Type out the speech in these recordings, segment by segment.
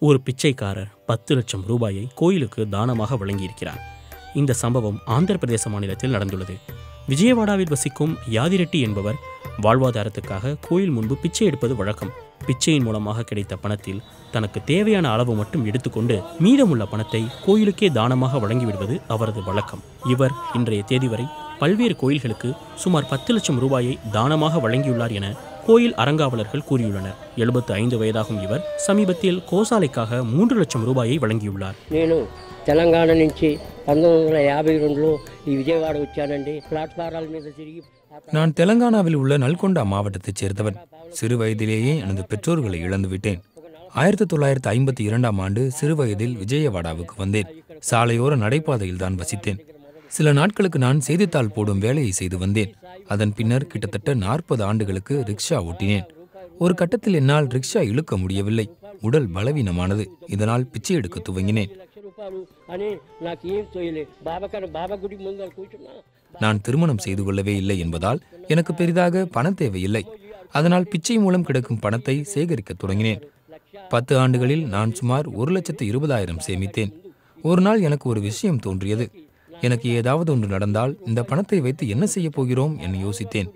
ஒரு பிச்சைக்காரர் பத்து லட்சம் ரூபாயை கோயிலுக்கு தானமாக வழங்கியிருக்கிறார் இந்த சம்பவம் ஆந்திர பிரதேச மாநிலத்தில் நடந்துள்ளது விஜயவாடாவில் வசிக்கும் யாதிரெட்டி என்பவர் வாழ்வாதாரத்துக்காக கோயில் முன்பு பிச்சை எடுப்பது வழக்கம் பிச்சையின் மூலமாக கிடைத்த பணத்தில் தனக்கு தேவையான அளவு மட்டும் எடுத்துக்கொண்டு மீதமுள்ள பணத்தை கோயிலுக்கே தானமாக வழங்கிவிடுவது அவரது வழக்கம் இவர் இன்றைய தேதி வரை பல்வேறு கோயில்களுக்கு சுமார் பத்து லட்சம் ரூபாயை தானமாக வழங்கியுள்ளார் என கோயில் அறங்காவலர்கள் கூறியுள்ளனர் எழுபத்து ஐந்து வயதாகும் இவர் சமீபத்தில் கோசாலைக்காக மூன்று லட்சம் ரூபாயை வழங்கியுள்ளார் నేను తెలంగాణ నుంచి పంతొమ్మిది వందల యాభై రెండులో ఈ విజయవాడ వచ్చానండి ప్లాట్ఫారాల మీద తిరిగి ఆ తర్వాత நான் தெலங்கானாவில் உள்ள நல்கொண்டா மாவட்டத்தைச் சேர்ந்தவன் சிறு வயதிலேயே எனது பெற்றோர்களை இழந்துவிட்டேன் ஆயிரத்தி தொள்ளாயிரத்தி ஐம்பத்தி இரண்டாம் ஆண்டு சிறு வயதில் விஜயவாடாவுக்கு வந்தேன் சாலையோர நடைபாதையில் தான் வசித்தேன் சில நாட்களுக்கு நான் செய்தித்தாள் போடும் வேலையை செய்து வந்தேன் அதன் பின்னர் கிட்டத்தட்ட நாற்பது ஆண்டுகளுக்கு ரிக்ஷா ஓட்டினேன் ஒரு கட்டத்தில் என்னால் ரிக்ஷா இழுக்க முடியவில்லை உடல் பலவீனமானது இதனால் பிச்சை எடுக்க துவங்கினேன் లక్ష రూపాయలు అని నాకు ఏం తోయలే బాబా కన్నా బాబా గుడి ముందర కూర్చున్నా நான் திருமணம் செய்து கொள்ளவே இல்லை என்பதால் எனக்கு பெரிதாக பண தேவையில்லை அதனால் பிச்சை மூலம் கிடைக்கும் பணத்தை சேகரிக்கத் தொடங்கினேன் பத்து ஆண்டுகளில் நான் சுமார் ஒரு லட்சத்து இருபதாயிரம் சேமித்தேன் ஒரு நாள் எனக்கு ஒரு விஷயம் தோன்றியது எனக்கு ஏதாவது ஒன்று நடந்தால் இந்த பணத்தை வைத்து என்ன செய்யப் போகிறோம் என யோசித்தேன்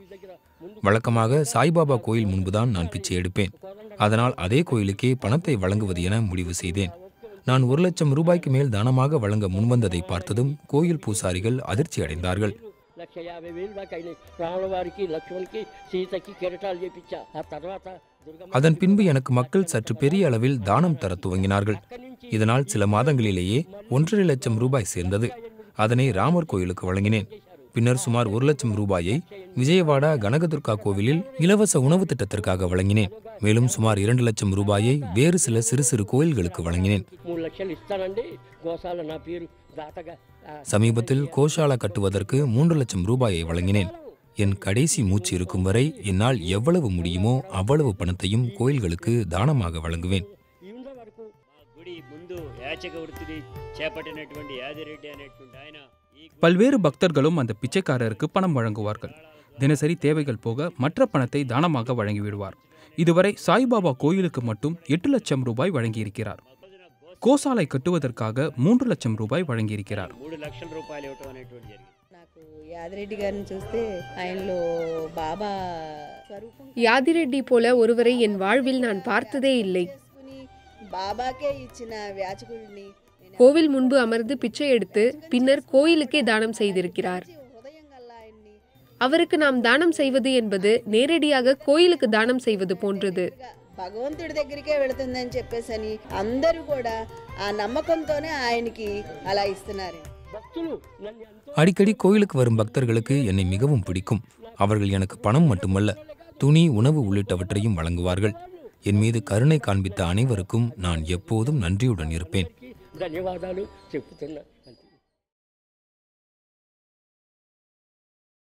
வழக்கமாக சாய்பாபா கோயில் முன்புதான் நான் பிச்சை எடுப்பேன் அதனால் அதே கோயிலுக்கே பணத்தை வழங்குவது என முடிவு செய்தேன் நான் ஒரு லட்சம் ரூபாய்க்கு மேல் தானமாக வழங்க முன்வந்ததை பார்த்ததும் கோயில் பூசாரிகள் அதிர்ச்சி அடைந்தார்கள் లక్ష యాభై వేలు దాకా అయినాయి రాముల వారికి లక్ష్మణ్కి సీతకి కిరటాలు చేపించా ఆ తర్వాత దుర్గమ్మ அதன் பின்பு எனக்கு மக்கள் சற்று பெரிய அளவில் தானம் தர துவங்கினார்கள் இதனால் சில மாதங்களிலேயே ஒன்றரை லட்சம் ரூபாய் சேர்ந்தது அதனை ராமர் கோயிலுக்கு வழங்கினேன் பின்னர் சுமார் ஒரு லட்சம் ரூபாயை விஜயவாடா கனகதுர்கா கோவிலில் இலவச உணவு திட்டத்திற்காக வழங்கினேன் மேலும் சுமார் இரண்டு லட்சம் ரூபாயை வேறு சில சிறு சிறு கோயில்களுக்கு வழங்கினேன் మూడు లక్షలు ఇస్తానండి గోశాల నా పేరు దాతగా ఆ, சமீபத்தில் கோஷாலா கட்டுவதற்கு மூன்று லட்சம் ரூபாயை வழங்கினேன் என் கடைசி மூச்சு இருக்கும் வரை என்னால் எவ்வளவு முடியுமோ அவ்வளவு பணத்தையும் கோயில்களுக்கு தானமாக வழங்குவேன் ఇంత వరకు మా గుడి ముందు యాచక వృత్తిని చేపట్టినటువంటి యాదిరెడ్డి అనేటువంటి ఆయన ఈ பல்வேறு பக்தர்களும் அந்த பிச்சைக்காரருக்கு பணம் வழங்குவார்கள் தினசரி தேவைகள் போக மற்ற பணத்தை தானமாக வழங்கிவிடுவார் இதுவரை சாய்பாபா கோயிலுக்கு மட்டும் எட்டு லட்சம் ரூபாய் வழங்கியிருக்கிறார் கோசாலை கட்டுவதற்காக மூன்று லட்சம் ரூபாய் வழங்கியிருக்கிறார் మూడు లక్షల రూపాయలు ఇవ్వటం అనేటువంటి జరిగింది నాకు యాదిరెడ్డి గారిని చూస్తే ఆయనలో బాబా స్వరూపం யாதிரெட்டி போல ஒருவரை என் வாழ்வில் நான் பார்த்ததே இல்லை తీసుకుని బాబాకే ఇచ్చిన వ్యాచకుడిని నేను கோவில் முன்பு அமர்ந்து பிச்சை எடுத்து பின்னர் கோயிலுக்கே தானம் செய்திருக்கிறார் హృదయం గల్ల ఆయన్ని அவருக்கு நாம் தானம் செய்வது என்பது நேரடியாக கோயிலுக்கு தானம் செய்வது போன்றது భగవంతుడి దగ్గరికే వెళుతుందని చెప్పేసని అందరూ కూడా ఆ నమ్మకంతోనే ఆయనకి అలా ఇస్తున్నారు భక్తులు నన్ను ఎంతో அடிக்கடி கோயிலுக்கு வரும் பக்தர்களுக்கு என்னை மிகவும் பிடிக்கும் அவர்கள் எனக்கு பணம் மட்டுமல்ல துணி உணவு உள்ளிட்டவற்றையும் வழங்குவார்கள் என் மீது கருணை காண்பித்த அனைவருக்கும் நான் எப்போதும் நன்றியுடன் இருப்பேன் ధన్యవాదాలు చెప్తున్నా అంతే